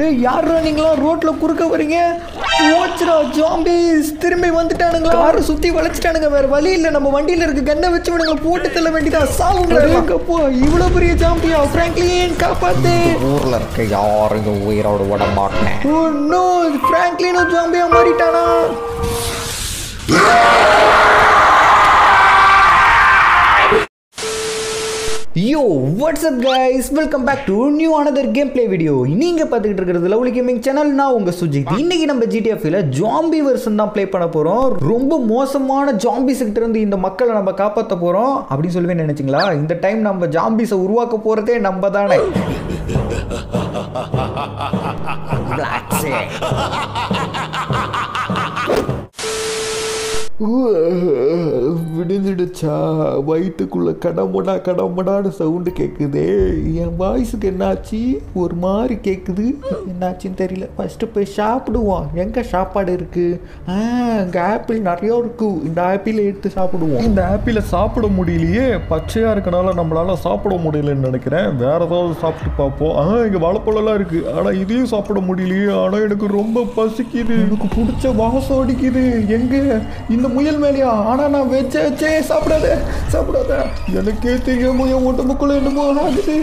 டேய் யாரா நீங்களாம் ரோட்ல குறுக்க வரீங்க போச்சுடா ஜாம்பிஸ் திரும்பி வந்துட்டானுங்களா காரை சுத்தி வளைச்சிட்டானுங்க வேற வழி இல்ல நம்ம வண்டியில இருக்க கண்ணை வச்சு இவனுங்களை போட்டு தள்ள வேண்டியதா சாவுங்களப்போ இவ்வளவு பெரிய ஜாம்பியா பிராங்க்லின் காப்பாத்து ஊர்ல இருக்க யாரையும் உயிரோடு விட மாட்டேன் ஓ நோ பிராங்க்லினும் ஜாம்பியா மாறிட்டானா yo what's up guys welcome back to new another game play video நீங்க பார்த்துக்கிட்டு இருக்கிறது லவ்லி கேமிங் சேனல் நான் உங்க சுஜித் இன்னைக்கு நம்ம ஜிடிஎஃப்ல ஜாம்பி வெர்ஷன் தான் ப்ளே பண்ண போறோம் ரொம்ப மோசமான ஜாம்பிஸ் கிட்ட இருந்து இந்த மக்களை நம்ம காப்பாற்ற போறோம் அப்படின்னு சொல்லவே நினைச்சிங்களா இந்த டைம் நம்ம ஜாம்பிஸை உருவாக்க போறதே நம்ம தானே விடுஞ்சிடுச்சா வயிற்றுக்குள்ள கடமுடா கடமுடான்னு சவுண்டு கேட்குதே என் வாய்ஸுக்கு என்னாச்சு ஒரு மாதிரி கேட்குது என்னாச்சுன்னு தெரியல ஃபஸ்ட்டு போய் சாப்பிடுவோம் எங்கே சாப்பாடு இருக்கு ஆ இங்கே ஆப்பிள் நிறைய இருக்கு இந்த ஆப்பிள் எடுத்து சாப்பிடுவோம் இந்த ஆப்பிளை சாப்பிட முடியலையே பச்சையா இருக்கனால நம்மளால சாப்பிட முடியலன்னு நினைக்கிறேன் வேற ஏதாவது சாப்பிட்டு பார்ப்போம் ஆ இங்க வாழைப்பழம்லாம் இருக்கு ஆனா இதையும் சாப்பிட முடியலையே ஆனா எனக்கு ரொம்ப பசிக்குது எனக்கு பிடிச்ச வாசம் அடிக்குது எங்க இந்த முயல் மேலேயா ஆனா நான் வெச்ச வச்சே சாப்பிடாத சாப்பிடாத எனக்கே தெரியாம என் உடம்புக்குள்ள என்னமோ ஆகுது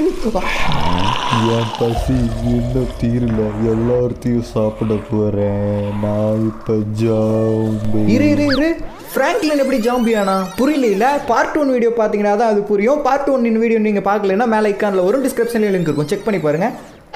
என் பசி இன்னும் தீரல எல்லாத்தையும் சாப்பிட போறேன் நான் இப்ப ஜாம்பி இரு இரு இரு ஃப்ராங்க்லின் எப்படி ஜாம்பியானா புரியல பார்ட் ஒன் வீடியோ பார்த்தீங்கன்னா தான் அது புரியும் பார்ட் ஒன் வீடியோ நீங்கள் பார்க்கலன்னா மேலே ஐக்கானில் வரும் டிஸ்கிரிப்ஷன்ல லிங்க் இருக்கும் செக் பண்ணி பாருங்க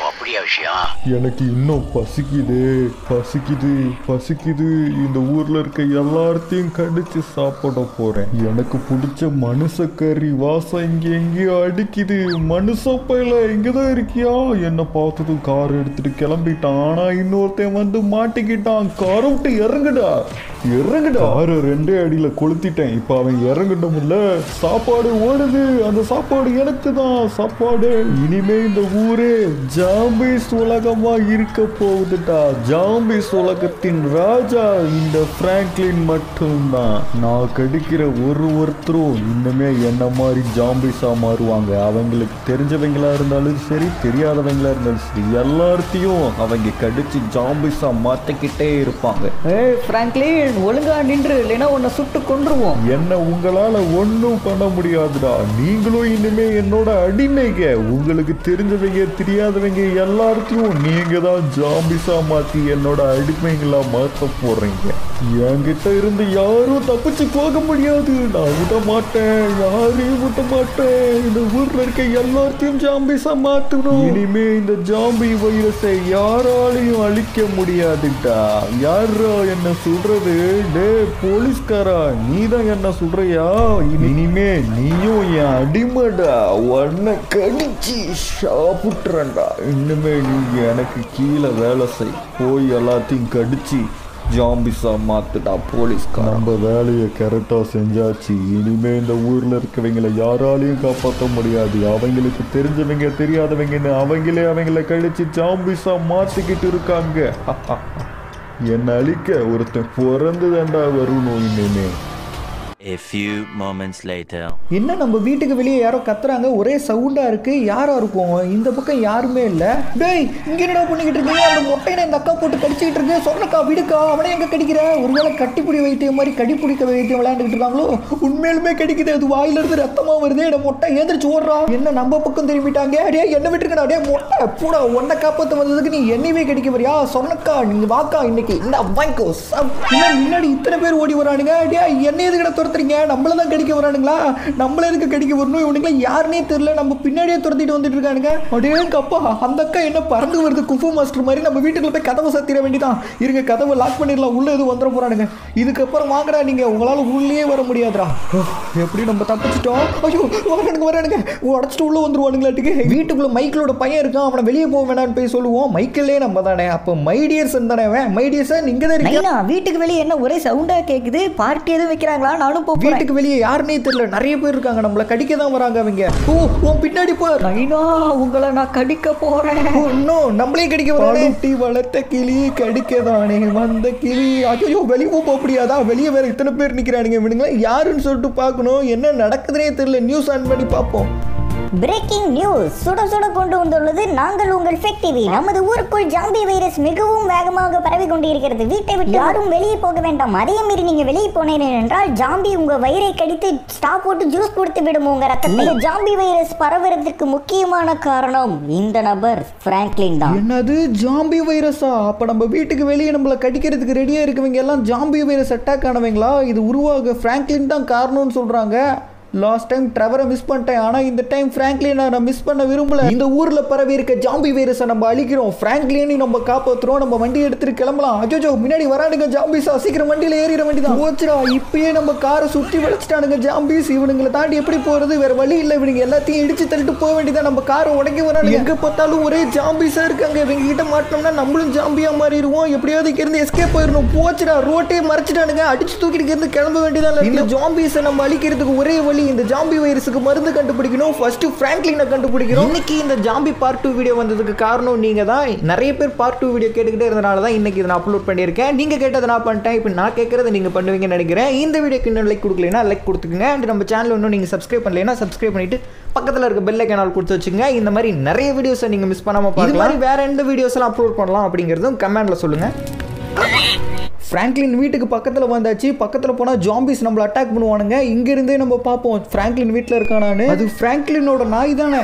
எனக்கு இன்னும் பசிக்குது பசிக்குது பசிக்குது இந்த ஊர்ல இருக்க எல்லாத்தையும் கடிச்சு சாப்பிட போறேன் எனக்கு பிடிச்ச மனுஷக்கறி வாசம் இங்க எங்கேயோ அடிக்குது மனுஷ பையில இங்கதான் இருக்கியா என்ன பார்த்ததும் கார் எடுத்துட்டு கிளம்பிட்டான் ஆனா இன்னொருத்தன் வந்து மாட்டிக்கிட்டான் காரை விட்டு இறங்குடா இறங்குடா காரை ரெண்டே அடியில கொளுத்திட்டேன் இப்ப அவன் இறங்கணும்ல சாப்பாடு ஓடுது அந்த சாப்பாடு எனக்கு தான் சாப்பாடு இனிமே இந்த ஊரே ஜாம்பிஸ் உலகமா இருக்க போகுதுடா ஜாம்பிஸ் உலகத்தின் ராஜா இந்த பிராங்க்லின் மட்டும்தான் நான் கடிக்கிற ஒரு ஒருத்தரும் இன்னுமே என்ன மாதிரி ஜாம்பிஸா மாறுவாங்க அவங்களுக்கு தெரிஞ்சவங்களா இருந்தாலும் சரி தெரியாதவங்களா இருந்தாலும் சரி எல்லாத்தையும் அவங்க கடிச்சு ஜாம்பிஸா மாத்திக்கிட்டே இருப்பாங்க ஏய் ஃப்ராங்க்லின் ஒழுங்கா நின்று இல்லைன்னா உன்னை சுட்டு கொன்றுவோம் என்ன உங்களால ஒன்றும் பண்ண முடியாதுடா நீங்களும் இனிமே என்னோட அடிமைங்க உங்களுக்கு தெரிஞ்சவங்க தெரியாதவங்க எல்லாத்தையும் நீங்க தான் ஜாம்பிஸா மாத்தி என்னோட அடிமைங்களா மாத்த போறீங்க என்கிட்ட இருந்து யாரும் தப்பிச்சு போக முடியாது நான் விட மாட்டேன் யாரையும் விட மாட்டேன் இந்த ஊர்ல இருக்க எல்லாத்தையும் ஜாம்பிஸா மாத்தணும் இனிமே இந்த ஜாம்பி வைரஸை யாராலையும் அழிக்க முடியாதுடா யாரா என்ன சொல்றது டே போலீஸ்காரா நீ தான் என்ன சொல்றியா இனிமே நீயும் என் அடிமைடா உன்னை கடிச்சு சாப்பிட்றேன்டா இனிமே நீ எனக்கு கீழே வேலை செய் போய் எல்லாத்தையும் கடிச்சு ஜாம்பிஸா மாத்துடா போலீஸ்கார நம்ம வேலையை கரெக்டா செஞ்சாச்சு இனிமே இந்த ஊர்ல இருக்கவங்கள யாராலையும் காப்பாற்ற முடியாது அவங்களுக்கு தெரிஞ்சவங்க தெரியாதவங்கன்னு அவங்களே அவங்கள கழிச்சு ஜாம்பிஸா மாத்திக்கிட்டு இருக்காங்க என்னை அழிக்க ஒருத்தன் பிறந்து தாண்டா வரணும் இனிமே A few moments later. என்ன நம்ம வீட்டுக்கு வெளியே யாரோ கத்துறாங்க ஒரே சவுண்டா இருக்கு யாரா இருக்கும் இந்த பக்கம் யாருமே இல்ல டேய் இங்க என்னடா பண்ணிக்கிட்டு இருக்கீங்க அந்த மொட்டையை இந்த அக்கா போட்டு கடிச்சிட்டு இருக்கு சொன்னக்கா விடுக்கா அவனை எங்க கடிக்கிற ஒருவேளை கட்டிப்பிடி வைத்தியம் மாதிரி கடிப்பிடிக்க வைத்தியம் விளையாண்டுட்டு இருக்காங்களோ உண்மையிலுமே கடிக்குது அது வாயில இருந்து ரத்தமா வருது எட மொட்டை ஏந்திரிச்சு ஓடுறா என்ன நம்ம பக்கம் திரும்பிட்டாங்க டேய் என்ன விட்டுருக்கா டேய் மொட்டை பூடா உன்னை காப்பாத்த வந்ததுக்கு நீ என்னையவே கடிக்க வரியா சொன்னக்கா நீங்க வாக்கா இன்னைக்கு இந்த வாங்கிக்கோ சாப். என்ன முன்னாடி இத்தனை பேர் ஓடி வரானுங்க டேய் என்ன எதுக்கிட்ட துரத்துறீங்க நம்மள தான் கடிக்க வரானுங்களா நம்மள எதுக்கு கடிக்க வரணும் இவனுக்குலாம் யாருனே தெரியல நம்ம பின்னாடியே துரத்திட்டு வந்துட்டு இருக்கானுங்க அப்படியே அப்பா அந்த அக்கா என்ன பறந்து வருது குஃபு மாஸ்டர் மாதிரி நம்ம வீட்டுக்குள்ள போய் கதவை சத்திர வேண்டிதான் இருங்க கதவை லாக் பண்ணிடலாம் உள்ள எதுவும் வந்துட போறானுங்க இதுக்கப்புறம் வாங்கடா நீங்க உங்களால உள்ளே வர முடியாதுடா ஓ, எப்படி நம்ம தப்பிச்சிட்டோம் ஐயோ வரானுங்க வரானுங்க உடச்சிட்டு உள்ள வந்துருவானுங்களாட்டுக்கு வீட்டுக்குள்ள மைக்கிளோட பையன் இருக்கான் அவனை வெளியே போக வேணாம்னு போய் சொல்லுவோம் மைக்கிளே நம்ம தானே அப்போ மைடியர்ஸ் தானே அவன் மைடியர்ஸ் நீங்க தான் இருக்கீங்க நைனா வீட்டுக்கு வெளியே என்ன ஒரே சவுண்டா கேக்குது பார்ட்டி எதுவும் வைக்கிறாங்களா நானும் போறேன் வீட்டுக்கு வெளியே யாருன்னே தெரியல நிறைய பேர் இருக்காங்க நம்மள கடிக்க தான் வராங்க அவங்க ஓ உன் பின்னாடி பார் நைனா உங்களை நான் கடிக்க போறேன் ஓ இன்னும் நம்மளையும் கடிக்க வரானே வளர்த்த கிளி கடிக்கதானே வந்த கிளி ஐயோ வெளியே போக முடியாதா வெளியே வேற இத்தனை பேர் நிக்கிறானுங்க இவனுங்களா யாருன்னு சொல்லிட்டு பார்க்கணும் என்ன நடக்குதுனே தெரியல நியூஸ் ஆன் பண்ணி பார்ப்போம் பிரேக்கிங் நியூஸ் சுட சுட கொண்டு வந்துள்ளது நாங்கள் உங்கள் ஃபேக் டிவி நமது ஊருக்குள் ஜாம்பி வைரஸ் மிகவும் வேகமாக பரவி கொண்டிருக்கிறது வீட்டை விட்டு யாரும் வெளியே போக வேண்டாம் அதே மீறி நீங்க வெளியே போனீர்கள் என்றால் ஜாம்பி உங்க வயிறை கடித்து ஸ்டாப் போட்டு ஜூஸ் கொடுத்து விடும் உங்க ரத்தத்தை இந்த ஜாம்பி வைரஸ் பரவுறதுக்கு முக்கியமான காரணம் இந்த நபர் பிராங்க்லின் தான் என்னது ஜாம்பி வைரஸா அப்ப நம்ம வீட்டுக்கு வெளியே நம்மள கடிக்கிறதுக்கு ரெடியா இருக்கவங்க எல்லாம் ஜாம்பி வைரஸ் அட்டாக் ஆனவங்களா இது உருவாக பிராங்க்லின் தான் காரணம்னு சொல்றாங்க லாஸ்ட் டைம் ட்ரெவரை மிஸ் பண்ணிட்டேன் ஆனா இந்த டைம் பிராங்க்லின் நான் மிஸ் பண்ண விரும்பல இந்த ஊர்ல பரவி இருக்க ஜாம்பி வைரஸை நம்ம அழிக்கிறோம் பிராங்க்லினையும் நம்ம காப்பாத்துறோம் நம்ம வண்டி எடுத்துட்டு கிளம்பலாம் அஜோஜோ முன்னாடி வரானுங்க ஜாம்பிஸா சீக்கிரம் வண்டியில ஏறிற வண்டி தான் போச்சுடா இப்பயே நம்ம காரை சுத்தி வளைச்சிட்டானுங்க ஜாம்பிஸ் இவனுங்களை தாண்டி எப்படி போறது வேற வழி இல்லை இவனுங்க எல்லாத்தையும் இடிச்சு தள்ளிட்டு போக வேண்டியதான் நம்ம காரை உடைக்க வரானுங்க எங்க பார்த்தாலும் ஒரே ஜாம்பிஸா இருக்காங்க இவங்க கிட்ட மாட்டோம்னா நம்மளும் ஜாம்பியா மாறிடுவோம் எப்படியாவது இங்க இருந்து எஸ்கேப் போயிடணும் போச்சுடா ரோட்டே மறைச்சிட்டானுங்க அடிச்சு தூக்கிட்டு இங்க இருந்து கிளம்ப வேண்டியதான் இந்த ஜாம்பிஸை நம்ம அழிக்கிறதுக்கு ஒரே வழி இந்த ஜாம்பி வைரஸுக்கு மருந்து கண்டுபிடிக்கணும் ஃபர்ஸ்ட் பிராங்க்லினை கண்டுபிடிக்கணும் இன்னைக்கு இந்த ஜாம்பி பார்ட் டூ வீடியோ வந்ததுக்கு காரணம் நீங்க தான் நிறைய பேர் பார்ட் டூ வீடியோ கேட்டுக்கிட்டே இருந்தனால தான் இன்னைக்கு இதை நான் அப்லோட் பண்ணியிருக்கேன் நீங்க கேட்டதை நான் பண்ணிட்டேன் இப்போ நான் கேட்கறத நீங்க பண்ணுவீங்கன்னு நினைக்கிறேன் இந்த வீடியோக்கு இன்னும் லைக் கொடுக்கலனா லைக் கொடுத்துக்குங்க அண்ட் நம்ம சேனல் இன்னும் நீங்க சப்ஸ்கிரைப் பண்ணலைன்னா சப்ஸ்கிரைப் பண்ணிட்டு பக்கத்தில் இருக்க பெல் ஐக்கானால் கொடுத்து வச்சுங்க இந்த மாதிரி நிறைய வீடியோஸை நீங்க மிஸ் பண்ணாம பார்க்கலாம் இது மாதிரி வேற எந்த வீடியோஸ் எல்லாம் அப்லோட் பண்ணலாம் அப்படிங்கிறதும் கமெண்ட்ல சொல்லுங்க ஃப்ராங்க்லின் வீட்டுக்கு பக்கத்தில் வந்தாச்சு பக்கத்தில் போனால் ஜாம்பிஸ் நம்மள அட்டாக் பண்ணுவானுங்க இங்கிருந்தே நம்ம பார்ப்போம் ஃப்ராங்க்லின் வீட்டில் இருக்கானான்னு அது ஃப்ராங்க்லினோட நாய் தானே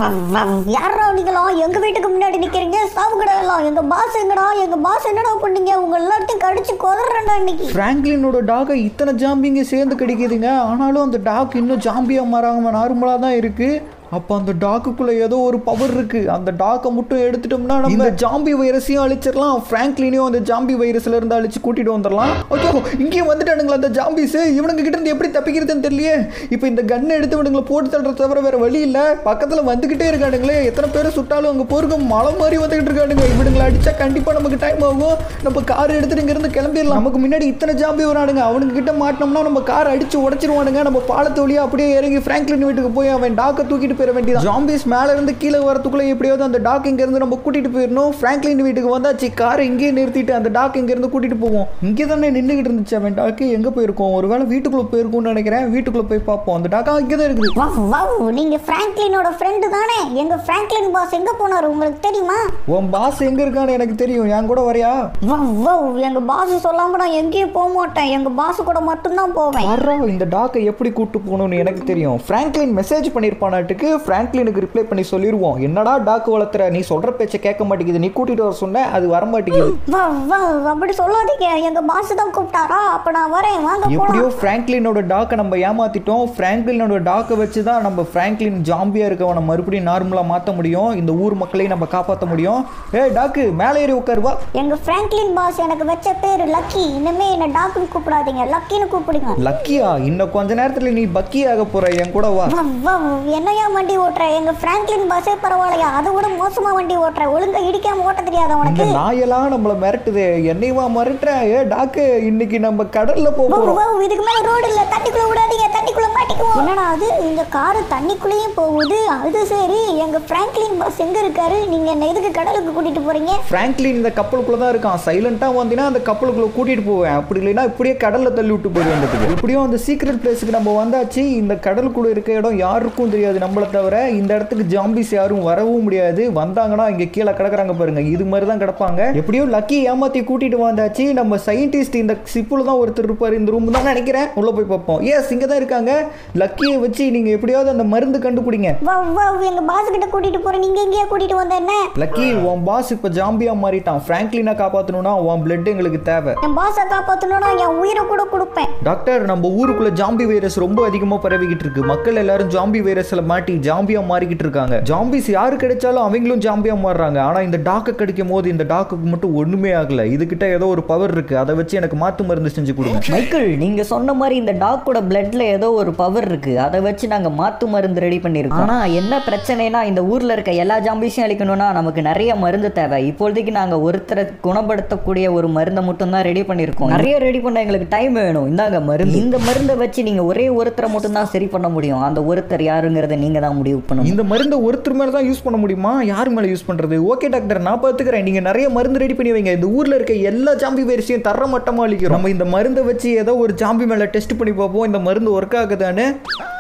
யாரா நீங்களா எங்க வீட்டுக்கு முன்னாடி நிக்கிறீங்க சாவுங்கடா எல்லாம் எங்க பாஸ் எங்கடா எங்க பாஸ் என்னடா பண்ணீங்க உங்க எல்லாத்தையும் கடிச்சு கொதறேன்டா இன்னைக்கு ஃப்ராங்க்லினோட டாகை இத்தனை ஜாம்பிங்க சேர்ந்து கடிக்குதுங்க ஆனாலும் அந்த டாக் இன்னும் ஜாம்பியாக மாறாம நார்மலாக தான் இருக்குது அப்போ அந்த டாக்குக்குள்ள ஏதோ ஒரு பவர் இருக்கு அந்த டாக்கை மட்டும் எடுத்துட்டோம்னா நம்ம இந்த ஜாம்பி வைரஸையும் அழிச்சிடலாம் ஃப்ராங்க்லினையும் அந்த ஜாம்பி வைரஸ்ல இருந்து அழிச்சு கூட்டிட்டு வந்துடலாம் ஓகே இங்கேயும் வந்துட்டானுங்களா அந்த ஜாம்பிஸ் இவனுங்க கிட்ட இருந்து எப்படி தப்பிக்கிறதுன்னு தெரியலையே இப்போ இந்த கன்னை எடுத்து இவனுங்களை போட்டு தள்ளுற தவிர வேற வழி இல்லை பக்கத்தில் வந்துகிட்டே இருக்கானுங்களே எத்தனை பேர் சுட்டாலும் அங்கே போருங்க மலை மாதிரி வந்துகிட்டு இருக்கானுங்க இவனுங்களை அடிச்சா கண்டிப்பாக நமக்கு டைம் ஆகும் நம்ம கார் எடுத்துட்டு இங்கிருந்து கிளம்பிடலாம் நமக்கு முன்னாடி இத்தனை ஜாம்பி வரானுங்க அவனுங்க கிட்ட மாட்டினோம்னா நம்ம கார் அடிச்சு உடச்சிருவானுங்க நம்ம பாலத்து வழியா அப்படியே இறங்கி ஃப்ராங்க்லின் வீட்டுக்கு போய் அவன் டாக்கை தூக்கிட்டு போயிட வேண்டியது ஜாம்பிஸ் மேல இருந்து கீழே வரதுக்குள்ள எப்படியாவது அந்த டாக் இங்க இருந்து நம்ம கூட்டிட்டு போயிடணும் ஃப்ராங்க்லின் வீட்டுக்கு வந்தாச்சு காரை இங்கேயே நிறுத்திட்டு அந்த டாக் இங்க இருந்து கூட்டிட்டு போவோம் இங்கே தானே நின்றுகிட்டு இருந்துச்சு அவன் டாக்கு எங்க போயிருக்கோம் ஒருவேளை வீட்டுக்குள்ள போயிருக்கும்னு நினைக்கிறேன் வீட்டுக்குள்ள போய் பார்ப்போம் அந்த டாக்கா இங்கே தான் இருக்குது வாவ் வாவ் நீங்க பிராங்க்லினோட ஃப்ரெண்டு தானே எங்க பிராங்க்லின் பாஸ் எங்க போனாரு உங்களுக்கு தெரியுமா உன் பாஸ் எங்க இருக்கான்னு எனக்கு தெரியும் என் கூட வரையா வாவ் வாவ் எங்க பாஸ் சொல்லாம நான் எங்கேயும் போக மாட்டேன் எங்க பாஸ் கூட மட்டும்தான் போவேன் யாரா இந்த டாக்கை எப்படி கூட்டு போகணும்னு எனக்கு தெரியும் ஃப்ராங்க்லின் மெசேஜ் பண்ணியிருப்பானாட்டுக்கு ஃப்ராங்க்லினுக்கு ரிப்ளை பண்ணி சொல்லிடுவோம் என்னடா டாக் வளர்த்துற நீ சொல்ற பேச்சை கேட்க மாட்டேங்குது நீ கூட்டிட்டு வர சொன்ன அது வர மாட்டேங்குது வாவ் வாவ் அப்படி சொல்லாதீங்க எங்க பாஸ் தான் கூப்பிட்டாரா அப்ப நான் வரேன் வாங்க எப்படியோ போலாம் ஃப்ராங்க்லினோட டாக்கை நம்ம ஏமாத்திட்டோம் ஃப்ராங்க்லினோட டாக்கை வச்சு தான் நம்ம ஃப்ராங்க்லின் ஜாம்பியா இருக்கவனை மறுபடியும் நார்மலா மாத்த முடியும் இந்த ஊர் மக்களையும் நம்ம காப்பாற்ற முடியும் ஏய் டாக்கு மேலே ஏறி உட்காரு வா எங்க பிராங்க்லின் பாஸ் எனக்கு வச்ச பேரு லக்கி இனிமே என்ன டாக்குன்னு கூப்பிடாதீங்க லக்கின்னு கூப்பிடுங்க லக்கியா இன்னும் கொஞ்ச நேரத்துல நீ பக்கி ஆக போற என் கூட வா வாவ் வாவ் என்னையா வண்டி ஓட்டுற எங்க பிராங்க்லின் பாஸே பரவாயில்லையா அதை விட மோசமா வண்டி ஓட்டுற ஒழுங்கா இடிக்காம ஓட்ட தெரியாத இந்த உனக்கு நாயெல்லாம் நம்மள மிரட்டுது என்னையுமா மிரட்டுற ஏ டாக்கு இன்னைக்கு நம்ம கடல்ல போக வாவ் போறோம் வாவ் இதுக்கு மேல ரோடு இல்ல தண்ணிக்குள்ள விடாதீங்க தண்ணிக்குள்ள மாட்டிக்குவோம் என்னடா அது இந்த காரு தண்ணிக்குள்ளேயும் போகுது அது சரி எங்க பிராங்க்லின் பாஸ் எங்க இருக்காரு நீங்க என்ன எதுக்கு கடலுக்கு கூட்டிட்டு போறீங்க ஃப்ராங்க்லின் இந்த கப்பலுக்குள்ள தான் இருக்கான் சைலண்டா வந்தீங்கன்னா அந்த கப்பலுக்குள்ள கூட்டிட்டு போவேன் அப்படி இல்லைன்னா இப்படியே கடல்ல தள்ளி விட்டு போயிடுவேன் வந்துட்டு இப்படியும் அந்த சீக்ரெட் பிளேஸுக்கு நம்ம வந்தாச்சு இந்த கடலுக்குள்ள இருக்க இடம் யாருக்கும் தெரியாது நம்மள தவிர இந்த இடத்துக்கு ஜாம்பிஸ் யாரும் வரவும் முடியாது வந்தாங்கன்னா இங்க கீழே கிடக்குறாங்க பாருங்க இது மாதிரி தான் கிடப்பாங்க எப்படியோ லக்கி ஏமாத்தி கூட்டிட்டு வந்தாச்சு நம்ம சயின்டிஸ்ட் இந்த சிப்புல தான் ஒருத்தர் இருப்பாரு இந்த ரூம் தான் நினைக்கிறேன் உள்ள போய் பார்ப்போம் எஸ் இங்க தான் இருக்காங்க லக்கியை வச்சு நீங்க எப்படியாவது அந்த மருந்து கண்டுபிடிங்க வாவ் வாவ் எங்க பாஸ் கிட்ட கூட்டிட்டு போற நீங்க எங்கேயா கூட்டிட்டு வந்த என்ன லக்கி உன் பாஸ் இப்ப ஜாம்பியா மாறிட்டான் ஃப்ராங்க்லினை காப்பாத்தணும்னா உன் பிளட் எங்களுக்கு தேவை என் பாஸை காப்பாத்தணும்னா என் உயிரை கூட கொடுப்பேன் டாக்டர் நம்ம ஊருக்குள்ள ஜாம்பி வைரஸ் ரொம்ப அதிகமா பரவிக்கிட்டு இருக்கு மக்கள் எல்லாரும் ஜாம்பி வைரஸ்ல மாட்டி ஜாம்பியா மாறிக்கிட்டு இருக்காங்க ஜாம்பிஸ் யாரு கிடைச்சாலும் அவங்களும் ஜாம்பியா மாறுறாங்க ஆனா இந்த டாக்கை கடிக்கும் போது இந்த டாக்குக்கு மட்டும் ஒண்ணுமே ஆகல இதுகிட்ட ஏதோ ஒரு பவர் இருக்கு அதை வச்சு எனக்கு மாத்து மருந்து செஞ்சு கொடுங்க மைக்கேல் நீங்க சொன்ன மாதிரி இந்த டாக்கோட பிளட்ல ஏதோ ஒரு பவர் இருக்கு அதை வச்சு நாங்க மாத்து மருந்து ரெடி பண்ணிருக்கோம் ஆனா என்ன பிரச்சனைனா இந்த ஊர்ல இருக்க எல்லா ஜாம்பிஸையும் அழிக்கணும்னா நமக்கு நிறைய மருந்து தேவை இப்போதைக்கு நாங்க ஒருத்தரை குணப்படுத்தக்கூடிய ஒரு மருந்தை மட்டும் தான் ரெடி பண்ணிருக்கோம் நிறைய ரெடி பண்ண எங்களுக்கு டைம் வேணும் இந்தாங்க மருந்து இந்த மருந்தை வச்சு நீங்க ஒரே ஒருத்தரை மட்டும் தான் சரி பண்ண முடியும் அந்த ஒருத்தர் யாருங்கிறத நீங்க தான் முடிவு பண்ணணும் இந்த மருந்தை ஒருத்தர் மேல தான் யூஸ் பண்ண முடியுமா யார் மேல யூஸ் பண்றது ஓகே டாக்டர் நான் பாத்துக்கிறேன் நீங்க நிறைய மருந்து ரெடி பண்ணி வைங்க இந்த ஊர்ல இருக்க எல்லா ஜாம்பி வைரஸையும் தர மட்டமா அழிக்கிறோம் நம்ம இந்த மருந்தை வச்சு ஏதோ ஒரு ஜாம்பி மேல டெஸ்ட் பண்ணி பார்ப்போம் இந்த மருந்து ஒர்க் ஆகுதான்னு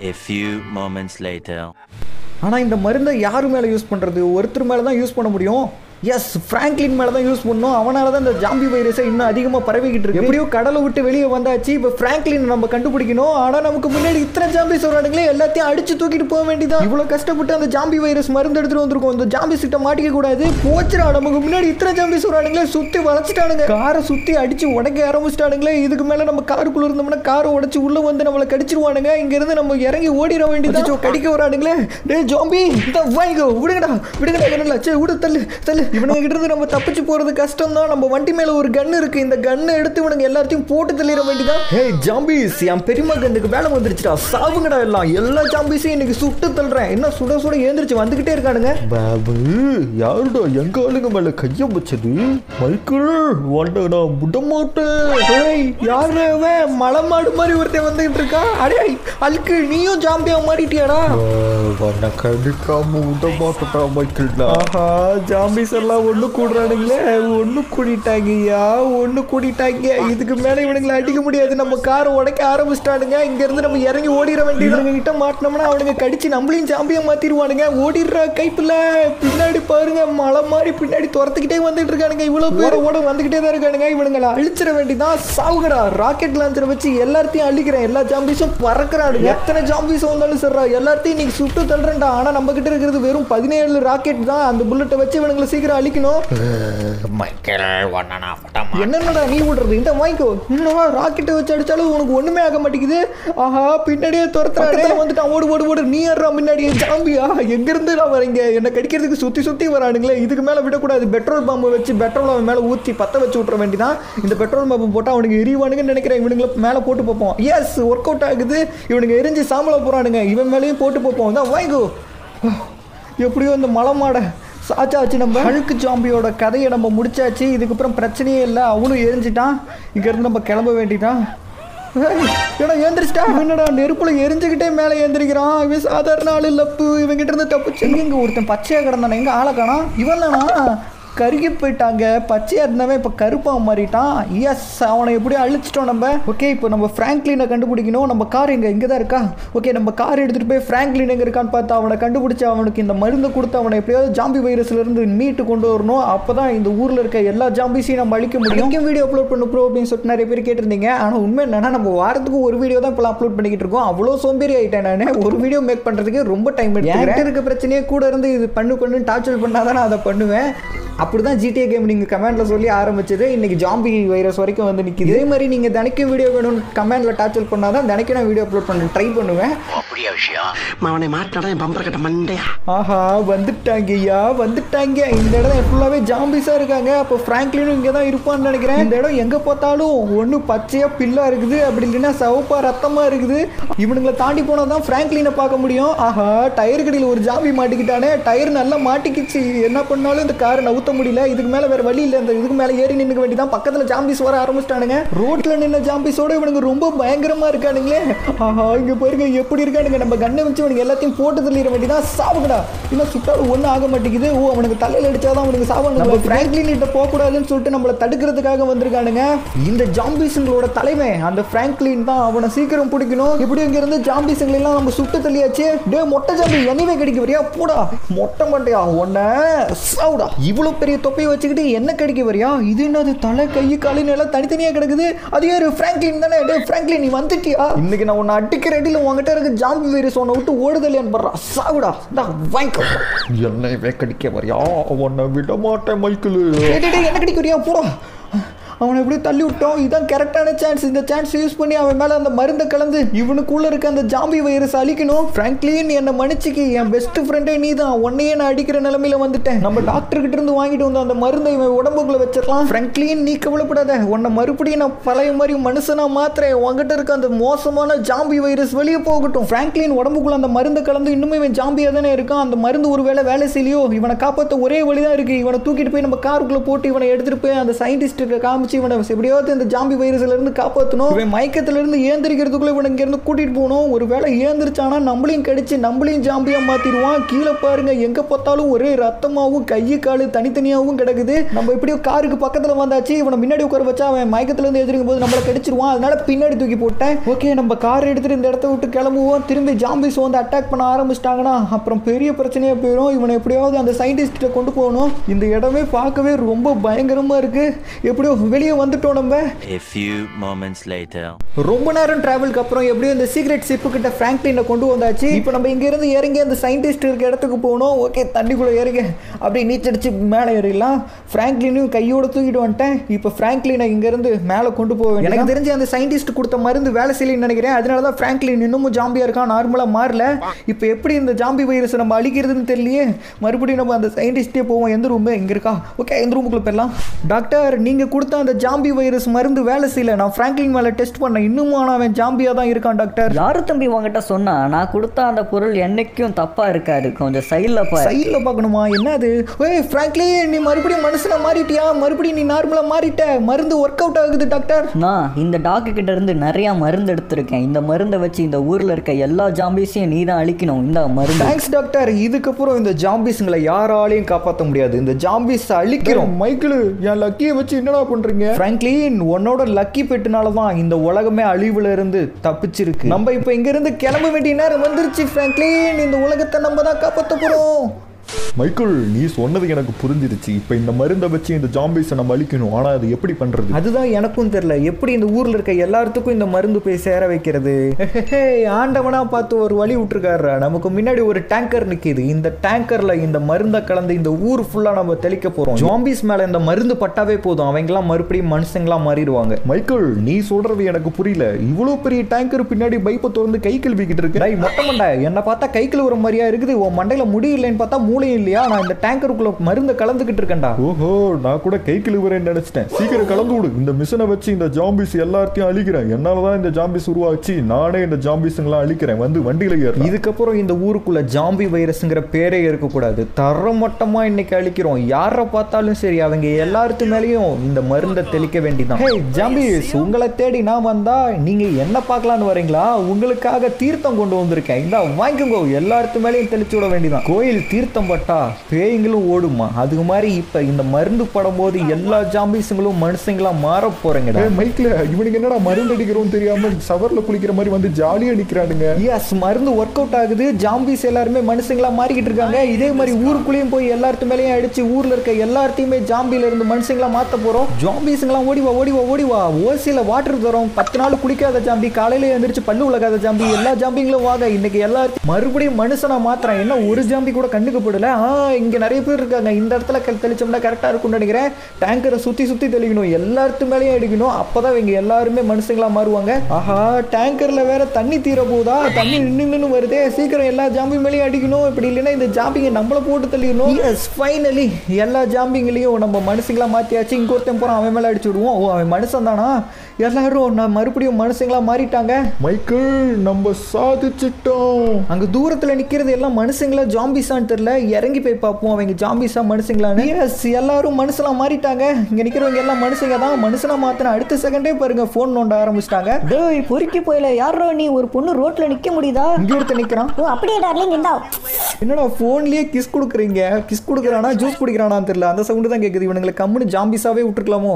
A few moments later. ஆனால் இந்த மருந்தை யார் மேலே யூஸ் பண்ணுறது ஒருத்தர் மேலே தான் யூஸ் பண்ண முடியும் எஸ் ஃப்ராங்க்லின் மேலே தான் யூஸ் பண்ணணும் அவனால தான் இந்த ஜாம்பி வைரஸை இன்னும் அதிகமாக பரவிக்கிட்டு இருக்கு எப்படியோ கடலை விட்டு வெளியே வந்தாச்சு இப்போ ஃப்ராங்க்லின் நம்ம கண்டுபிடிக்கணும் ஆனால் நமக்கு முன்னாடி இத்தனை ஜாம்பிஸ் வரானுங்களே எல்லாத்தையும் அடிச்சு தூக்கிட்டு போக வேண்டியதான் இவ்வளோ கஷ்டப்பட்டு அந்த ஜாம்பி வைரஸ் மருந்து எடுத்துட்டு வந்திருக்கோம் இந்த ஜாம்பிஸ் கிட்ட மாட்டிக்க கூடாது போச்சுடா நமக்கு முன்னாடி இத்தனை ஜாம்பிஸ் வரானுங்களே சுற்றி வளைச்சிட்டானுங்க காரை சுற்றி அடிச்சு உடைக்க ஆரம்பிச்சிட்டானுங்களே இதுக்கு மேலே நம்ம காருக்குள்ள இருந்தோம்னா காரை உடைச்சு உள்ள வந்து நம்மளை கடிச்சிருவானுங்க இங்க இருந்து நம்ம இறங்கி ஓடிட வேண்டியது கடிக்க வரானுங்களே டேய் ஜாம்பி இந்த வாங்கிக்கோ விடுங்கடா விடுங்கடா என்னடா சரி விடு தள்ளு தள்ளு இவனுங்க கிட்ட இருந்து நம்ம தப்பிச்சு போறது கஷ்டம் தான் நம்ம வண்டி மேல ஒரு கன் இருக்கு இந்த கன்னை எடுத்து இவனுங்க எல்லாத்தையும் போட்டு தள்ளிட வேண்டியதான் ஹே ஜாம்பிஸ் என் பெரியம்மா கண்ணுக்கு வேலை வந்துருச்சுடா சாவுங்கடா எல்லாம் எல்லா ஜாம்பிஸையும் இன்னைக்கு சுட்டு தள்ளுறேன் என்ன சுட சுட ஏந்திரிச்சு வந்துகிட்டே இருக்கானுங்க பாபு யாருடா எங்க ஆளுங்க மேல கைய வச்சது மைக்கிள் உன்னை நான் விட மாட்டேன் ஏய் யாரு அவன் மலை மாடு மாதிரி ஒருத்தன் வந்துகிட்டு இருக்கா அடே அல்கு நீயும் ஜாம்பியா மாறிட்டியாடா உன்னை கடிக்காம விட மாட்டேன்டா மைக்கிள் ஆஹா ஜாம்பிஸ் எல்லாம் ஒண்ணு கூடுறானுங்களே ஒண்ணு கூடிட்டாங்கய்யா ஒண்ணு கூடிட்டாங்க இதுக்கு மேல இவனுங்களை அடிக்க முடியாது நம்ம காரை உடைக்க ஆரம்பிச்சிட்டானுங்க இங்க இருந்து நம்ம இறங்கி ஓடிட வேண்டியது இவனுங்க கிட்ட மாட்டினோம்னா அவனுங்க கடிச்சு நம்மளையும் ஜாம்பியா மாத்திடுவானுங்க ஓடிடுற கைப்புல பின்னாடி பாருங்க மலை மாதிரி பின்னாடி துரத்துக்கிட்டே வந்துட்டு இருக்கானுங்க இவ்வளவு பேர் ஓட வந்துகிட்டே தான் இருக்கானுங்க இவனுங்களை அழிச்சிட வேண்டியதான் சாவுகடா ராக்கெட் லான்ச்சரை வச்சு எல்லாத்தையும் அழிக்கிறேன் எல்லா ஜாம்பிஸும் பறக்குறானுங்க எத்தனை ஜாம்பிஸ் வந்தாலும் சரிடா எல்லாத்தையும் இன்னைக்கு சுட்டு தள்ளுறேன்டா ஆனா நம்ம கிட்ட இருக்கிறது வெறும் பதினேழு ராக்கெட் தான் அந்த புல்லட்டை வச்சு இவனுங்களை சீக்கிரம் அழிக்கணும் மைக்கேல் உன்னை நான் விட மாட்டேன் என்னென்னடா நீ விடுறது இந்த வாங்கிக்கோ என்னடா ராக்கெட்டை வச்சு அடிச்சாலும் உனக்கு ஒண்ணுமே ஆக மாட்டேங்குது ஆஹா பின்னாடியே துரத்துறாடே வந்துட்டான் ஓடு ஓடு ஓடு நீ ஏறா முன்னாடியே ஜாம்பியா எங்க இருந்து நான் வரீங்க என்ன கடிக்கிறதுக்கு சுத்தி சுத்தி வரானுங்களே இதுக்கு மேல விடக்கூடாது பெட்ரோல் பம்பை வச்சு பெட்ரோல் அவன் மேல ஊத்தி பத்த வச்சு விட்டுற வேண்டியதான் இந்த பெட்ரோல் பம்பை போட்டா அவனுக்கு எரிவானுங்கன்னு நினைக்கிறேன் இவனுங்களை மேல போட்டு பார்ப்போம் எஸ் ஒர்க் அவுட் ஆகுது இவனுங்க எரிஞ்சு சாம்பல போறானுங்க இவன் மேலேயும் போட்டு பார்ப்போம் தான் வாங்கிக்கோ எப்படியோ இந்த மலை மாடை சாச்சாச்சு நம்ம அழுக்கு ஜாம்பியோட கதையை நம்ம முடிச்சாச்சு இதுக்கப்புறம் பிரச்சனையே இல்லை அவனும் எரிஞ்சிட்டான் இங்கேருந்து நம்ம கிளம்ப வேண்டிட்டான் ஏன்னா ஏந்திரிச்சிட்டா என்னடா நெருப்புல எரிஞ்சுக்கிட்டே மேலே ஏந்திரிக்கிறான் இவன் சாதாரண ஆளு லப்பு இவங்கிட்ட இருந்து தப்பிச்சு எங்க இங்க ஒருத்தன் பச்சையா கிடந்தானே எங்க ஆளை காணோம் இவன் தானா கருகி போயிட்டாங்க பச்சையா இருந்தவன் இப்போ கருப்பா மாறிட்டான் எஸ் அவனை எப்படியோ அழிச்சிட்டோம் நம்ம ஓகே இப்போ நம்ம ஃப்ராங்க்லினை கண்டுபிடிக்கணும் நம்ம கார் எங்க இங்கே தான் இருக்கா ஓகே நம்ம கார் எடுத்துட்டு போய் ஃப்ராங்க்லின் எங்க இருக்கான்னு பார்த்தா அவனை கண்டுபிடிச்சு அவனுக்கு இந்த மருந்து கொடுத்து அவனை எப்படியாவது ஜாம்பி வைரஸ்ல இருந்து மீட்டு கொண்டு வரணும் அப்பதான் இந்த ஊர்ல இருக்க எல்லா ஜாம்பிஸையும் நம்ம அழிக்க முடியும் இங்கே வீடியோ அப்லோட் பண்ணு ப்ரோ அப்படின்னு சொல்லிட்டு நிறைய பேர் கேட்டிருந்தீங்க ஆனால் உண்மை என்னன்னா நம்ம வாரத்துக்கு ஒரு வீடியோ தான் இப்போலாம் அப்லோட் பண்ணிக்கிட்டு இருக்கோம் அவ்வளோ சோம்பேறி ஆயிட்டேன் நான் ஒரு வீடியோ மேக் பண்றதுக்கு ரொம்ப டைம் எடுத்துக்கிறேன் இருக்க பிரச்சனையே கூட இருந்து இது பண்ணு பண்ணு டார்ச்சர் பண்ணாதான் நான் அதை பண்ணுவேன் அப்படிதான் ஜிடிஏ கேம் நீங்கள் கமெண்ட்ல சொல்லி ஆரம்பிச்சது இன்னைக்கு ஜாம்பி வைரஸ் வரைக்கும் வந்து நிற்கிது இதே மாதிரி நீங்கள் தினைக்கும் வீடியோ வேணும்னு கமெண்ட்ல டார்ச்சர் பண்ணாதான் தினைக்கும் நான் வீடியோ அப்லோட் பண்ண ட்ரை பண்ணுவேன் அவனை மாட்டாடா என் பம்பர கட்ட மண்டையா ஆஹா வந்துட்டாங்க ஐயா வந்துட்டாங்க இந்த இடம் ஃபுல்லாவே ஜாம்பிஸா இருக்காங்க அப்போ ஃப்ராங்க்லினும் இங்கே தான் இருப்பான்னு நினைக்கிறேன் இந்த இடம் எங்க பார்த்தாலும் ஒன்று பச்சையா பில்லா இருக்குது அப்படி இல்லைன்னா சவப்பா ரத்தமா இருக்குது இவனுங்களை தாண்டி போனா தான் ஃப்ராங்க்லினை பார்க்க முடியும் ஆஹா டயர் கடியில் ஒரு ஜாம்பி மாட்டிக்கிட்டானே டயர் நல்லா மாட்டிக்கிச்சு என்ன பண்ணாலும் இந்த காரை நவுத்த முடியல இதுக்கு மேல வேற வழி இல்லை இந்த இதுக்கு மேல ஏறி நின்னுக்க வேண்டியதான் பக்கத்துல ஜாம்பிஸ் வர ஆரம்பிச்சிட்டானுங்க ரோட்ல நின்ன ஜாம்பிஸோட இவனுங்க ரொம்ப பயங்கரமா இருக்கானுங்களே ஆஹா இங்க பாருங்க எப்படி இருக்கானுங்க நம்ம கண்ணை வச்சு இவனுங்க எல்லாத்தையும் போட்டு தள்ளிட வேண்டியதான் சாவுகடா இன்னும் சுட்டாலும் ஒன்றும் ஆக மாட்டேங்குது ஓ அவனுக்கு தலையில அடிச்சாதான் அவனுக்கு சாவானுங்க ஃப்ராங்க்லின் கிட்ட போக கூடாதுன்னு சொல்லிட்டு நம்மள தடுக்கிறதுக்காக வந்திருக்கானுங்க இந்த ஜாம்பிஸுங்களோட தலைவன் அந்த ஃப்ராங்க்லின் தான் அவனை சீக்கிரம் பிடிக்கணும் இப்படி இங்க இருந்து ஜாம்பிஸுங்களை எல்லாம் நம்ம சுட்டு தள்ளியாச்சு டே மொட்டை ஜாம்பி எனிவே கடிக்க வரியா போடா மொட்டை மண்டையா உன்ன சாவுடா இவ்வளவு பெரிய தொப்பையை வச்சுக்கிட்டு என்ன கடிக்க வரியா இது என்னது தலை கை காலின்னு எல்லாம் தனித்தனியா கிடக்குது அது யாரு ஃப்ராங்க்லின் தானே டே ஃப்ராங்க்லின் நீ வந்துட்டியா இன்னைக்கு நான் உன்னை அடிக்கிற அடியில் உங்ககிட்ட இருக்க ஜாம்பி வைரஸ் உன்னை விட்டு ஓடுதலையான்னு படுறா சாவுடா இந்தா வாங்கிக்கோ என்னை கடிக்க வரியா உன்னை விட மாட்டேன் மைக்கிள் டேய், டேய், டேய், என்ன கடிக்கிறியா போடா அவனை எப்படியும் தள்ளி விட்டோம் இதான் கரெக்டான சான்ஸ் இந்த சான்ஸ் யூஸ் பண்ணி அவன் மேல அந்த மருந்தை கலந்து இவனுக்குள்ள இருக்க அந்த ஜாம்பி வைரஸ் அழிக்கணும் ஃப்ராங்க்லின் என்னை மன்னிச்சுக்கி என் பெஸ்ட் ஃப்ரெண்டே நீ தான் உன்னையே நான் அடிக்கிற நிலைமையில வந்துட்டேன் நம்ம டாக்டர் கிட்ட இருந்து வாங்கிட்டு வந்த அந்த மருந்தை இவன் உடம்புக்குள்ள வச்சிடலாம் ஃப்ராங்க்லின் நீ கவலைப்படாத உன்னை மறுபடியும் நான் பழைய மாதிரி மனுஷனா மாத்திரேன் உன்கிட்ட இருக்க அந்த மோசமான ஜாம்பி வைரஸ் வெளியே போகட்டும் ஃப்ராங்க்லின் உடம்புக்குள்ள அந்த மருந்து கலந்து இன்னுமே இவன் ஜாம்பியா தானே இருக்கான் அந்த மருந்து ஒருவேளை வேலை செய்யலையோ இவனை காப்பாற்ற ஒரே வழி தான் இருக்கு இவனை தூக்கிட்டு போய் நம்ம காருக்குள்ள போட்டு இவனை எடுத்துட்டு போய் அந்த சயின்டிஸ்ட்டுக்கு காமிச்சு வச்சு இவனை எப்படியாவது இந்த ஜாம்பி வைரஸ்ல இருந்து காப்பாற்றணும் இவன் மயக்கத்துல இருந்து ஏந்திரிக்கிறதுக்குள்ள இவனை இங்க இருந்து கூட்டிட்டு போகணும் ஒரு வேளை ஏந்திரிச்சானா நம்மளையும் கடிச்சு நம்மளையும் ஜாம்பியா மாத்திடுவான் கீழே பாருங்க எங்க பார்த்தாலும் ஒரே ரத்தமாவும் கையை காலு தனித்தனியாவும் கிடக்குது நம்ம எப்படியோ காருக்கு பக்கத்துல வந்தாச்சு இவனை முன்னாடி உட்கார வச்சா அவன் மயக்கத்துல இருந்து எதிர்க்கும் போது நம்மளை கடிச்சிருவான் அதனால பின்னாடி தூக்கி போட்டேன் ஓகே நம்ம கார் எடுத்துட்டு இந்த இடத்த விட்டு கிளம்புவோம் திரும்பி ஜாம்பிஸ் வந்து அட்டாக் பண்ண ஆரம்பிச்சிட்டாங்கன்னா அப்புறம் பெரிய பிரச்சனையா போயிடும் இவனை எப்படியாவது அந்த சயின்டிஸ்ட கொண்டு போகணும் இந்த இடமே பார்க்கவே ரொம்ப பயங்கரமா இருக்கு எப்படியோ வெளியே வந்துட்டோம் நம்ம A few moments later. ரொம்ப நேரம் டிராவலுக்கு அப்புறம் எப்படியும் இந்த சீக்ரெட் ஷிப்பு கிட்ட பிராங்க்லினை கொண்டு வந்தாச்சு இப்போ நம்ம இங்க இருந்து இறங்கி அந்த சயின்டிஸ்ட் இருக்க இடத்துக்கு போகணும் ஓகே தண்ணிக்குள்ள இறங்க அப்படியே நீச்சடிச்சு மேலே ஏறிடலாம் பிராங்க்லினையும் கையோட தூக்கிட்டு வந்துட்டேன் இப்போ பிராங்க்லினை இங்க இருந்து மேலே கொண்டு போவேன் எனக்கு தெரிஞ்சு அந்த சயின்டிஸ்ட் கொடுத்த மருந்து வேலை செய்யலன்னு நினைக்கிறேன் அதனால தான் பிராங்க்லின் இன்னமும் ஜாம்பியா இருக்கான் நார்மலா மாறல இப்போ எப்படி இந்த ஜாம்பி வைரஸை நம்ம அழிக்கிறதுன்னு தெரியலையே மறுபடியும் நம்ம அந்த சயின்டிஸ்டே போவோம் எந்த ரூம் இங்க இருக்கா ஓகே எந்த ரூமுக்குள்ள போயிடலாம் டாக்டர் நீங்க கொடுத்த அந்த ஜாம்பி வைரஸ் மருந்து வேலை செய்யல நான் பிராங்க்லின் மேல டெஸ்ட் பண்ணேன் இன்னும் ஆனா அவன் ஜாம்பியா தான் இருக்கான் டாக்டர் யாரு தம்பி உங்ககிட்ட சொன்னா நான் கொடுத்த அந்த பொருள் என்னைக்கும் தப்பா இருக்காது கொஞ்சம் சைடில் பாரு சைடுல பார்க்கணுமா என்னது ஏய் பிராங்க்லின் நீ மறுபடியும் மனுஷனா மாறிட்டியா மறுபடியும் நீ நார்மலா மாறிட்ட மருந்து ஒர்க் அவுட் ஆகுது டாக்டர் நான் இந்த டாக்கு கிட்ட இருந்து நிறைய மருந்து எடுத்திருக்கேன் இந்த மருந்தை வச்சு இந்த ஊர்ல இருக்க எல்லா ஜாம்பிஸையும் நீ தான் அழிக்கணும் இந்த மருந்து தேங்க்ஸ் டாக்டர் இதுக்கப்புறம் இந்த ஜாம்பிஸ்ங்களை யாராலையும் காப்பாற்ற முடியாது இந்த ஜாம்பிஸ் அழிக்கிறோம் மைக்கிள் என் லக்கியை வச்சு என்னடா பண்றீங்க பிராங்க்லின் உன்னோட லக்கி பெட்டுனால தான் இந்த உலகமே அழிவுல இருந்து தப்பிச்சிருக்கு நம்ம இப்போ இங்க இருந்து கிளம்ப வேண்டிய நேரம் வந்துருச்சு பிராங்க்லின் இந்த உலகத்தை நம்ம தான் காப்பாற்ற போறோம் மைக்கிள் நீ சொன்னது எனக்கு புரிஞ்சிருச்சு இப்போ இந்த மருந்தை வச்சு இந்த ஜாம்பிஸை நம்ம அழிக்கணும் ஆனா அது எப்படி பண்றது அதுதான் எனக்கும் தெரியல எப்படி இந்த ஊர்ல இருக்க எல்லாத்துக்கும் இந்த மருந்து போய் சேர வைக்கிறது ஹே, ஆண்டவனா பார்த்து ஒரு வழி விட்டுருக்காரு நமக்கு முன்னாடி ஒரு டேங்கர் நிக்குது இந்த டேங்கர்ல இந்த மருந்தை கலந்து இந்த ஊர் ஃபுல்லா நம்ம தெளிக்க போறோம் ஜாம்பிஸ் மேல இந்த மருந்து பட்டாவே போதும் அவங்கெல்லாம் மறுபடியும் மனுஷங்களா மாறிடுவாங்க மைக்கிள் நீ சொல்றது எனக்கு புரியல இவ்வளவு பெரிய டேங்கர் பின்னாடி பைப்பை திறந்து கை கழுவிக்கிட்டு இருக்கு டேய் மொட்டை மண்டை என்ன பார்த்தா கை கழுவுற மாதிரியா இருக்குது உன் மண்டையில முடி இல்லைன்னு பார்த்தா மூளையும் இல்லையா நான் இந்த டேங்கருக்குள்ள மருந்தை கலந்துக்கிட்டு இருக்கேன்டா ஓஹோ நான் கூட கை கழுவுறேன்னு நினைச்சிட்டேன் சீக்கிரம் கலந்து விடு இந்த மிஷினை வச்சு இந்த ஜாம்பிஸ் எல்லாத்தையும் அழிக்கிறேன் என்னாலதான் இந்த ஜாம்பிஸ் உருவாச்சு நானே இந்த ஜாம்பிஸுங்களாம் அழிக்கிறேன் வந்து வண்டியில ஏறு இதுக்கப்புறம் இந்த ஊருக்குள்ள ஜாம்பி வைரஸ்ங்கிற பேரே இருக்கக்கூடாது தரமட்டமா இன்னைக்கு அழிக்கிறோம் யாரை பார்த்தாலும் சரி அவங்க எல்லாருத்து மேலேயும் இந்த மருந்தை தெளிக்க வேண்டிதான் ஹே ஜாம்பிஸ் உங்களை தேடி நான் வந்தா நீங்க என்ன பார்க்கலான்னு வரீங்களா உங்களுக்காக தீர்த்தம் கொண்டு வந்திருக்கேன் இந்த வாங்கிக்கோங்க எல்லாருத்து மேலேயும் தெளிச்சு விட வேண்டியதான் கோயில் தீர்த்தம் பட்டா பேய்களும் ஓடுமா அதுக்கு மாதிரி இப்ப இந்த மருந்து படும்போது எல்லா ஜாம்பிஸுங்களும் மனுஷங்களா மாற போறீங்கடா ஏய், மைக்ல இவனுக்கு என்னடா மருந்து அடிக்கிறோம் தெரியாம சவர்ல குளிக்கிற மாதிரி வந்து ஜாலியா அடிக்கிறானுங்க எஸ் மருந்து ஒர்க் அவுட் ஆகுது ஜாம்பிஸ் எல்லாருமே மனுஷங்களா மாறிக்கிட்டு இருக்காங்க இதே மாதிரி ஊருக்குள்ளேயும் போய் எல்லாத்து மேலேயும் அடிச்சு ஊர்ல இருக்க எல்லாத்தையுமே ஜாம்பில இருந்து மனுஷங்களா மாத்த போறோம் ஜாம்பிஸ்ங்களாம் ஓடிவா ஓடிவா ஓடிவா ஓசியில வாட்டர் தரோம் பத்து நாள் குளிக்காத ஜாம்பி காலையில எழுந்திரிச்சு பல்லு உலகாத ஜாம்பி எல்லா ஜாம்பிங்களும் வாங்க இன்னைக்கு எல்லாத்தையும் மறுபடியும் மனுஷனா மாத்துறேன் என்ன ஒரு ஜாம்பி கூட கண்ணுக்கு படல ஆ இங்க நிறைய பேர் இருக்காங்க இந்த இடத்துல கல் தெளிச்சோம்னா கரெக்டா இருக்கும்னு நினைக்கிறேன் டேங்கரை சுத்தி சுத்தி தெளிக்கணும் எல்லாத்து மேலேயும் அடிக்கணும் அப்பதான் இவங்க எல்லாருமே மனுஷங்களா மாறுவாங்க ஆஹா டேங்கர்ல வேற தண்ணி தீர போதா தண்ணி நின்னு நின்னு வருதே சீக்கிரம் எல்லா ஜாம்பி மேலேயும் அடிக்கணும் இப்படி இல்லைன்னா இந்த ஜாம்பிங்க நம்மள போட்டு தள்ளிடணும் எஸ் ஃபைனலி எல்லா ஜாம்பிங்களையும் நம்ம மனுஷங்களா மாத்தியாச்சு இங்க ஒருத்தன் போறான் அவன் மேல அடிச்சு விடுவோம் ஓ அவன் மனுஷன் தானா எல்லாரும் நான் மறுபடியும் மனுஷங்களா மாறிட்டாங்க மைக்கிள் நம்ம சாதிச்சிட்டோம் அங்க தூரத்துல நிக்கிறது எல்லாம் மனுஷங்களா ஜாம்பிஸான்னு தெரியல இறங்கி போய் பார்ப்போம் அவங்க ஜாம்பிஸா மனுஷங்களான்னு எஸ் எல்லாரும் மனுஷனா மாறிட்டாங்க இங்க நிக்கிறவங்க எல்லாம் மனுஷங்க தான் மனுஷனா மாத்தின அடுத்த செகண்டே பாருங்க போன் நோண்ட ஆரம்பிச்சிட்டாங்க டேய் பொறுக்கி போயில யாரோ நீ ஒரு பொண்ணு ரோட்ல நிக்க முடியுதா இங்க ஒருத்த நிக்கிறான் ஓ அப்படியே டார்லிங் இந்தா என்னடா போன்லயே கிஸ் கொடுக்குறீங்க கிஸ் கொடுக்குறானா ஜூஸ் குடிக்கிறானான்னு தெரியல அந்த சவுண்டு தான் கேக்குது இவனுங்களை கம்முன்னு ஜாம்பிஸாவே விட்டுருக்கலாமோ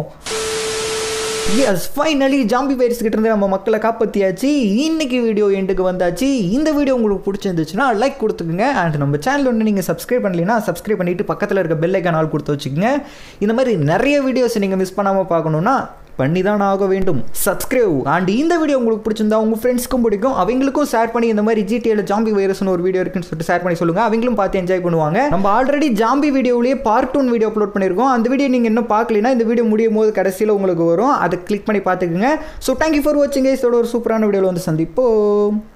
எஸ் ஃபைனலி ஜாம்பி வைரஸ் கிட்ட இருந்து நம்ம மக்களை காப்பாற்றியாச்சு இன்னைக்கு வீடியோ எண்டுக்கு வந்தாச்சு இந்த வீடியோ உங்களுக்கு பிடிச்சிருந்துச்சுன்னா லைக் கொடுத்துக்குங்க அண்ட் நம்ம சேனல் ஒன்று நீங்கள் சப்ஸ்கிரைப் பண்ணலைன்னா சப்ஸ்கிரைப் பண்ணிட்டு பக்கத்தில் இருக்க பெல் ஐக்கான் ஆல் கொடுத்து வச்சுக்கோங்க இந்த மாதிரி நிறைய வீடியோஸ் நீங்கள் மிஸ் பண்ணாமல் பார்க்கணுன்னா பண்ணி தான் ஆக வேண்டும் சப்ஸ்கிரைப் அண்ட் இந்த வீடியோ உங்களுக்கு பிடிச்சிருந்தா உங்கள் ஃப்ரெண்ட்ஸ்க்கும் பிடிக்கும் அவங்களுக்கும் ஷேர் பண்ணி இந்த மாதிரி ஜிடிஏல ஜாம்பி வைரஸ்னு ஒரு வீடியோ இருக்குன்னு சொல்லிட்டு ஷேர் பண்ணி சொல்லுங்க அவங்களும் பார்த்து என்ஜாய் பண்ணுவாங்க நம்ம ஆல்ரெடி ஜாம்பி வீடியோவிலேயே பார்ட் ஒன் வீடியோ அப்லோட் பண்ணியிருக்கோம் அந்த வீடியோ நீங்கள் இன்னும் பார்க்கலனா இந்த வீடியோ முடியும் போது கடைசியில் உங்களுக்கு வரும் அதை கிளிக் பண்ணி பார்த்துக்குங்க ஸோ தேங்க்யூ ஃபார் வாட்சிங் இதோட ஒரு சூப்பரான வீடியோவில் வந்து சந்திப்போம்